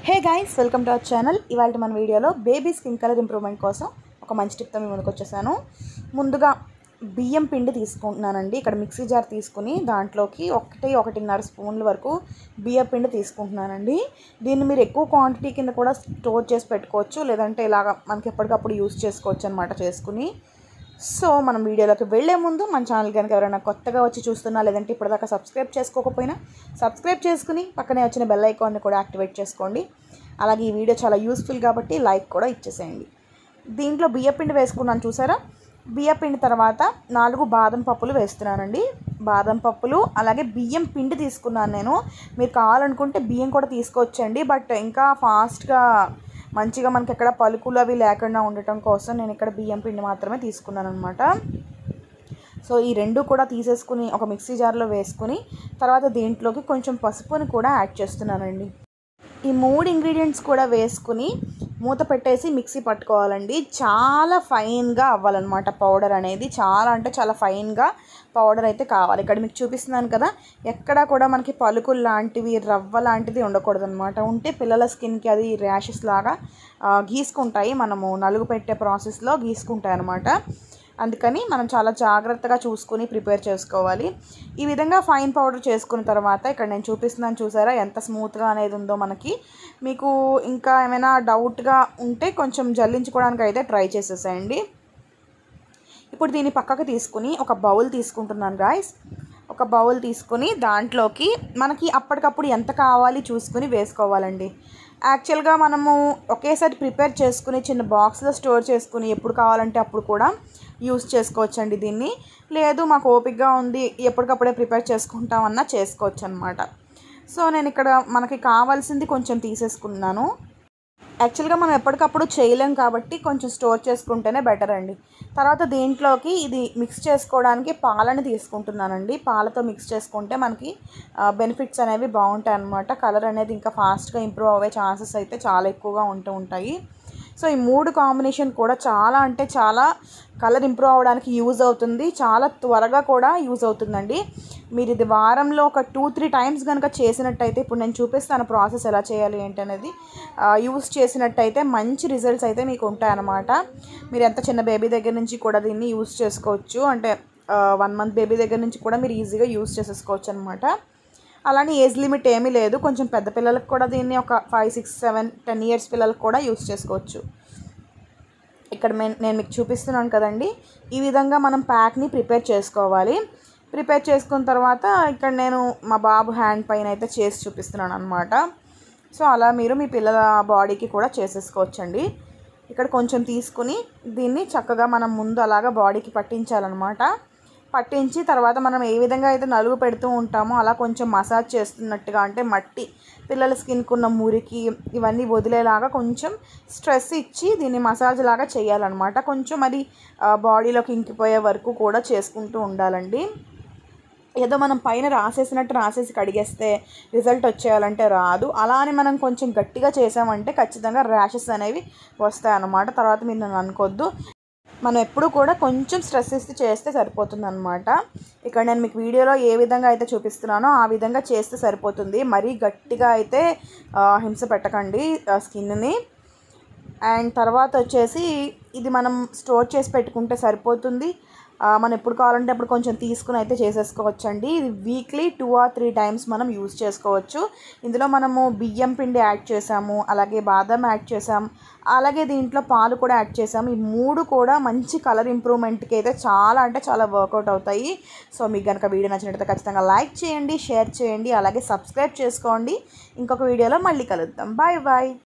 hey guys welcome to our channel ఇవాళ మన వీడియోలో బేబీ స్కిన్ కలర్ ఇంప్రూవ్మెంట్ కోసం ఒక మంచి టిప్తో మీ ముందుకు వచ్చేసాను ముందుగా బియ్యం పిండి తీసుకుంటున్నానండి ఇక్కడ మిక్సీ జార్ తీసుకుని దాంట్లోకి ఒకటి ఒకటిన్నర స్పూన్ల వరకు బియ్యం పిండి తీసుకుంటున్నానండి దీన్ని మీరు ఎక్కువ క్వాంటిటీ కింద కూడా స్టోర్ చేసి పెట్టుకోవచ్చు లేదంటే ఇలాగ మనకి ఎప్పటికప్పుడు యూస్ చేసుకోవచ్చు అనమాట చేసుకుని సో మనం వీడియోలోకి వెళ్ళే ముందు మన ఛానల్ కనుక ఎవరైనా కొత్తగా వచ్చి చూస్తున్నా లేదంటే ఇప్పటిదాకా సబ్స్క్రైబ్ చేసుకోకపోయినా సబ్స్క్రైబ్ చేసుకుని పక్కనే వచ్చిన బెల్ ఐకాన్ని కూడా యాక్టివేట్ చేసుకోండి అలాగే ఈ వీడియో చాలా యూస్ఫుల్ కాబట్టి లైక్ కూడా ఇచ్చేసేయండి దీంట్లో బియ్యపిండి వేసుకున్నాను చూసారా బియ్యపిండి తర్వాత నాలుగు బాదం పప్పులు వేస్తున్నానండి బాదం పప్పులు అలాగే బియ్యం పిండి తీసుకున్నాను నేను మీరు కావాలనుకుంటే బియ్యం కూడా తీసుకోవచ్చండి బట్ ఇంకా ఫాస్ట్గా మంచిగా మనకి ఎక్కడ పలుకులు అవి లేకుండా ఉండటం కోసం నేను ఇక్కడ బియ్యం పిండి మాత్రమే తీసుకున్నాను అనమాట సో ఈ రెండు కూడా తీసేసుకుని ఒక మిక్సీ జార్లో వేసుకుని తర్వాత దీంట్లోకి కొంచెం పసుపుని కూడా యాడ్ చేస్తున్నానండి ఈ మూడు ఇంగ్రీడియంట్స్ కూడా వేసుకుని మూత పెట్టేసి మిక్సీ పట్టుకోవాలండి చాలా ఫైన్గా అవ్వాలన్నమాట పౌడర్ అనేది చాలా అంటే చాలా ఫైన్గా పౌడర్ అయితే కావాలి ఇక్కడ మీకు చూపిస్తున్నాను కదా ఎక్కడా కూడా మనకి పలుకులు లాంటివి రవ్వ లాంటిది ఉండకూడదు అనమాట ఉంటే పిల్లల స్కిన్కి అది ర్యాషెస్ లాగా ఆ, గీసుకుంటాయి మనము నలుగు పెట్టే ప్రాసెస్లో గీసుకుంటాయి అనమాట అందుకని మనం చాలా జాగ్రత్తగా చూసుకుని ప్రిపేర్ చేసుకోవాలి ఈ విధంగా ఫైన్ పౌడర్ చేసుకున్న తర్వాత ఇక్కడ నేను చూపిస్తున్నాను చూసారా ఎంత స్మూత్గా అనేది ఉందో మనకి మీకు ఇంకా ఏమైనా డౌట్గా ఉంటే కొంచెం జల్లించుకోవడానికి అయితే ట్రై చేసేసేయండి ఇప్పుడు దీన్ని పక్కకు తీసుకుని ఒక బౌల్ తీసుకుంటున్నాను గాయస్ ఒక బౌల్ తీసుకుని దాంట్లోకి మనకి అప్పటికప్పుడు ఎంత కావాలి చూసుకుని వేసుకోవాలండి యాక్చువల్గా మనము ఒకేసారి ప్రిపేర్ చేసుకుని చిన్న బాక్స్లో స్టోర్ చేసుకుని ఎప్పుడు కావాలంటే అప్పుడు కూడా యూస్ చేసుకోవచ్చండి దీన్ని లేదు మాకు ఓపికగా ఉంది ఎప్పటికప్పుడే ప్రిపేర్ చేసుకుంటామన్నా చేసుకోవచ్చు అనమాట సో నేను ఇక్కడ మనకి కావాల్సింది కొంచెం తీసేసుకున్నాను యాక్చువల్గా మనం ఎప్పటికప్పుడు చేయలేం కాబట్టి కొంచెం స్టోర్ చేసుకుంటేనే బెటర్ అండి తర్వాత దీంట్లోకి ఇది మిక్స్ చేసుకోవడానికి పాలని తీసుకుంటున్నానండి పాలతో మిక్స్ చేసుకుంటే మనకి బెనిఫిట్స్ అనేవి బాగుంటాయి అన్నమాట కలర్ అనేది ఇంకా ఫాస్ట్గా ఇంప్రూవ్ అవ్వే ఛాన్సెస్ అయితే చాలా ఎక్కువగా ఉంటూ ఉంటాయి సో ఈ మూడు కాంబినేషన్ కూడా చాలా అంటే చాలా కలర్ ఇంప్రూవ్ అవ్వడానికి యూజ్ అవుతుంది చాలా త్వరగా కూడా యూజ్ అవుతుందండి మీరు ఇది వారంలో ఒక టూ త్రీ టైమ్స్ కనుక చేసినట్టయితే ఇప్పుడు నేను చూపిస్తాను ప్రాసెస్ ఎలా చేయాలి ఏంటి అనేది యూజ్ చేసినట్టయితే మంచి రిజల్ట్స్ అయితే మీకు ఉంటాయన్నమాట మీరు ఎంత చిన్న బేబీ దగ్గర నుంచి కూడా దీన్ని యూజ్ చేసుకోవచ్చు అంటే వన్ మంత్ బేబీ దగ్గర నుంచి కూడా మీరు ఈజీగా యూజ్ చేసేసుకోవచ్చు అనమాట అలానే ఏజ్ లిమిట్ ఏమీ లేదు కొంచెం పెద్ద పిల్లలకు కూడా దీన్ని ఒక five six seven ten years పిల్లలకు కూడా యూస్ చేసుకోవచ్చు ఇక్కడ మే- నేను మీకు చూపిస్తున్నాను కదండి ఈ విధంగా మనం ప్యాక్ని ప్రిపేర్ చేసుకోవాలి ప్రిపేర్ చేసుకున్న తర్వాత ఇక్కడ నేను మా బాబు హ్యాండ్ పైన అయితే చేసి చూపిస్తున్నాను అనమాట సో అలా మీరు మీ పిల్లల బాడీకి కూడా చేసేసుకోవచ్చండి ఇక్కడ కొంచెం తీసుకుని దీన్ని చక్కగా మనం ముందు అలాగా బాడీకి పట్టించాలన్నమాట పట్టించి తర్వాత మనం ఏ విధంగా అయితే నలుగు పెడుతూ ఉంటామో అలా కొంచెం మసాజ్ చేస్తున్నట్టుగా అంటే మట్టి పిల్లల స్కిన్కి ఉన్న మురికి ఇవన్నీ వదిలేలాగా కొంచెం స్ట్రెస్ ఇచ్చి దీన్ని మసాజ్ లాగా చేయాలన్నమాట కొంచెం అది ఆ, బాడీలోకి ఇంకిపోయే వరకు కూడా చేసుకుంటూ ఉండాలండి ఏదో మనం పైన రాసేసినట్టు రాసేసి కడిగేస్తే రిజల్ట్ వచ్చేయాలంటే రాదు అలా అని మనం కొంచెం గట్టిగా చేసామంటే ఖచ్చితంగా ర్యాషెస్ అనేవి వస్తాయి అన్నమాట తర్వాత మీరు నన్ను అనుకోవద్దు మనం ఎప్పుడు కూడా కొంచెం స్ట్రెస్ ఇస్తే చేస్తే సరిపోతుంది అనమాట ఇక్కడ నేను మీకు వీడియోలో ఏ విధంగా అయితే చూపిస్తున్నానో ఆ విధంగా చేస్తే సరిపోతుంది మరీ గట్టిగా అయితే ఆ, హింస పెట్టకండి స్కిన్ని అండ్ తర్వాత వచ్చేసి ఇది మనం స్టోర్ చేసి పెట్టుకుంటే సరిపోతుంది ఆ, మనం ఎప్పుడు కావాలంటే అప్పుడు కొంచెం తీసుకుని అయితే చేసేసుకోవచ్చండి ఇది weekly two or three times మనం యూజ్ చేసుకోవచ్చు ఇందులో మనము బియ్యం పిండి యాడ్ చేసాము అలాగే బాదం యాడ్ చేసాం అలాగే దీంట్లో పాలు కూడా యాడ్ చేసాము ఈ మూడు కూడా మంచి కలర్ ఇంప్రూవ్మెంట్కి అయితే చాలా అంటే చాలా వర్కౌట్ అవుతాయి సో మీకు కనుక వీడియో నచ్చినట్లయితే ఖచ్చితంగా లైక్ చేయండి షేర్ చేయండి అలాగే సబ్స్క్రైబ్ చేసుకోండి ఇంకొక వీడియోలో మళ్ళీ కలుద్దాం బాయ్ బాయ్